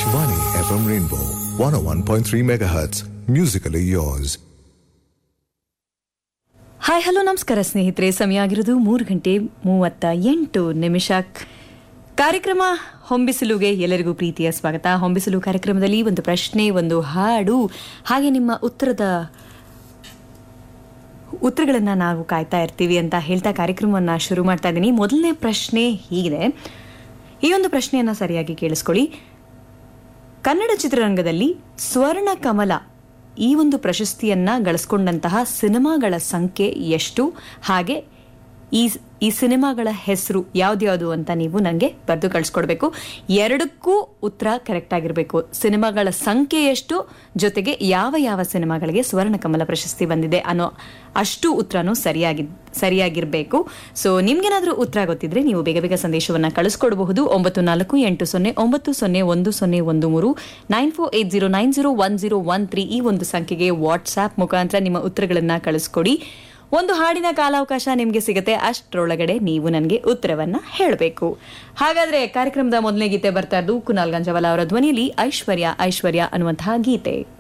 Akashvani FM Rainbow 101.3 MHz. Musically yours. Hi hello ನಮಸ್ಕಾರ ಸ್ನೇಹಿತರೆ ಸಮಯ ಆಗಿರೋದು ಮೂರು ಗಂಟೆ ಮೂವತ್ತ ಎಂಟು ನಿಮಿಷ ಕಾರ್ಯಕ್ರಮ ಹೊಂಬಿಸಲುಗೆ ಎಲ್ಲರಿಗೂ ಪ್ರೀತಿಯ ಸ್ವಾಗತ ಹೊಂಬಿಸಲು ಕಾರ್ಯಕ್ರಮದಲ್ಲಿ ಒಂದು ಪ್ರಶ್ನೆ ಒಂದು ಹಾಡು ಹಾಗೆ ನಿಮ್ಮ ಉತ್ತರದ ಉತ್ತರಗಳನ್ನು ನಾವು ಕಾಯ್ತಾ ಇರ್ತೀವಿ ಅಂತ ಹೇಳ್ತಾ ಕಾರ್ಯಕ್ರಮವನ್ನು ಶುರು ಮಾಡ್ತಾ ಇದ್ದೀನಿ ಮೊದಲನೇ ಪ್ರಶ್ನೆ ಹೀಗಿದೆ ಈ ಒಂದು ಪ್ರಶ್ನೆಯನ್ನು ಸರಿಯಾಗಿ ಕೇಳಿಸ್ಕೊಳ್ಳಿ ಕನ್ನಡ ಚಿತ್ರರಂಗದಲ್ಲಿ ಸ್ವರ್ಣ ಕಮಲ ಈ ಒಂದು ಪ್ರಶಸ್ತಿಯನ್ನ ಗಳಿಸ್ಕೊಂಡಂತಹ ಸಿನಿಮಾಗಳ ಸಂಖ್ಯೆ ಎಷ್ಟು ಹಾಗೆ ಈ ಈ ಸಿನಿಮಾಗಳ ಹೆಸರು ಯಾವ್ದ್ಯಾವುದು ಅಂತ ನೀವು ನನಗೆ ಬರೆದು ಕಳಿಸ್ಕೊಡ್ಬೇಕು ಎರಡಕ್ಕೂ ಉತ್ತರ ಕರೆಕ್ಟ್ ಆಗಿರಬೇಕು ಸಿನಿಮಾಗಳ ಸಂಖ್ಯೆ ಎಷ್ಟು ಜೊತೆಗೆ ಯಾವ ಯಾವ ಸಿನಿಮಾಗಳಿಗೆ ಸ್ವರ್ಣ ಕಮಲ ಪ್ರಶಸ್ತಿ ಬಂದಿದೆ ಅನ್ನೋ ಅಷ್ಟು ಉತ್ತರನೂ ಸರಿಯಾಗಿ ಸರಿಯಾಗಿರಬೇಕು ಸೊ ನಿಮ್ಗೇನಾದ್ರೂ ಉತ್ತರ ಗೊತ್ತಿದ್ರೆ ನೀವು ಬೇಗ ಬೇಗ ಸಂದೇಶವನ್ನ ಕಳಿಸ್ಕೊಡಬಹುದು ಒಂಬತ್ತು ನಾಲ್ಕು ಎಂಟು ಸೊನ್ನೆ ಒಂಬತ್ತು ಸೊನ್ನೆ ಒಂದು ಸೊನ್ನೆ ಒಂದು ಮೂರು nine four eight zero nine zero one zero one three ಈ ಒಂದು ಸಂಖ್ಯೆಗೆ ವಾಟ್ಸ್ಆಪ್ ಮುಖಾಂತರ ನಿಮ್ಮ ಉತ್ತರಗಳನ್ನ ಕಳಿಸ್ಕೊಡಿ ಒಂದು ಹಾಡಿನ ಕಾಲಾವಕಾಶ ನಿಮಗೆ ಸಿಗುತ್ತೆ ಅಷ್ಟರೊಳಗಡೆ ನೀವು ನನಗೆ ಉತ್ತರವನ್ನ ಹೇಳಬೇಕು ಹಾಗಾದ್ರೆ ಕಾರ್ಯಕ್ರಮದ ಮೊದಲನೇ ಗೀತೆ ಬರ್ತಾ ಇದ್ದು ಕುನಾಲ್ ಗಂಜವಾಲ ಅವರ ಧ್ವನಿಯಲ್ಲಿ ಐಶ್ವರ್ಯ ಐಶ್ವರ್ಯ ಅನ್ನುವಂತಹ ಗೀತೆ